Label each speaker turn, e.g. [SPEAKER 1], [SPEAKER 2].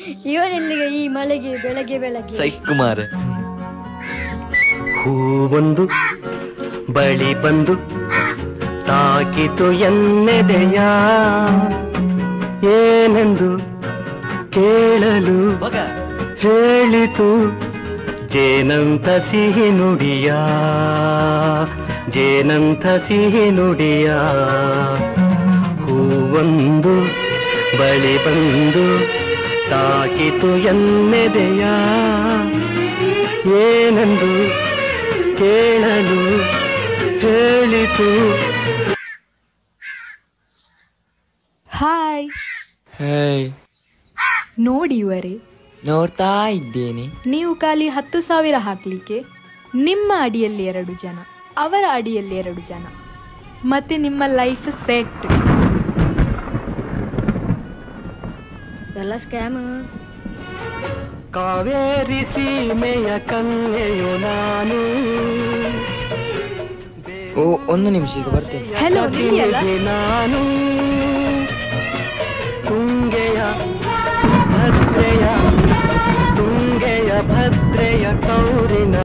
[SPEAKER 1] ಇವನೆಲ್ಲಿಗೆ ಈ ಮಳೆಗೆ ಬೆಳಗ್ಗೆ ಬೆಳಗ್ಗೆ
[SPEAKER 2] ಸೈಕ್ ಮಾರೆ
[SPEAKER 3] ಹೂವೊಂದು ಬಳಿ ಬಂದು ತಾಕಿತು ಎನ್ನೆದೆಯ ಏನೆಂದು ಕೇಳಲು
[SPEAKER 2] ಮಗ
[SPEAKER 3] ಹೇಳಿತು ಜೇನಂತ ಸಿಹಿ ನುಡಿಯ ಜೇನಂತ ಸಿಹಿ ನುಡಿಯ ಹೂವೊಂದು ಬಳಿ ಬಂದು ತಾಕಿತು ಎನ್ನೆದೆಯ ಏನೆಂದು ಕೇಳಲು ಹೇಳಿತು
[SPEAKER 4] ಹಾಯ್
[SPEAKER 5] ಹೇಯ್
[SPEAKER 4] ನೋಡಿ ಇವರೇ
[SPEAKER 5] ನೋಡ್ತಾ ಇದ್ದೇನೆ
[SPEAKER 4] ನೀವು ಖಾಲಿ ಹತ್ತು ಸಾವಿರ ಹಾಕ್ಲಿಕ್ಕೆ ನಿಮ್ಮ ಅಡಿಯಲ್ಲಿ ಎರಡು ಜನ ಅವರ ಅಡಿಯಲ್ಲಿ ಎರಡು ಜನ ಮತ್ತೆ ನಿಮ್ಮ ಲೈಫ್ ಸೆಟ್
[SPEAKER 1] ಎಲ್ಲ ಸ್ಕ್ಯಾಮ್
[SPEAKER 3] ಕಾವೇರಿ ಸೀಮೆಯ ಕನ್ಯೆಯು ನಾನು
[SPEAKER 5] ಓ ಒಂದು ನಿಮಿಷ ಈಗ ಬರ್ತೇನೆ
[SPEAKER 4] Hello, ನಿಧಿಯಲ್ಲ?
[SPEAKER 3] ಪ್ರತಿನಿಧಿ ನಾನು ತುಂಗೆಯ ಭದ್ರೆಯ ತುಂಗೆಯ ಭದ್ರೆಯ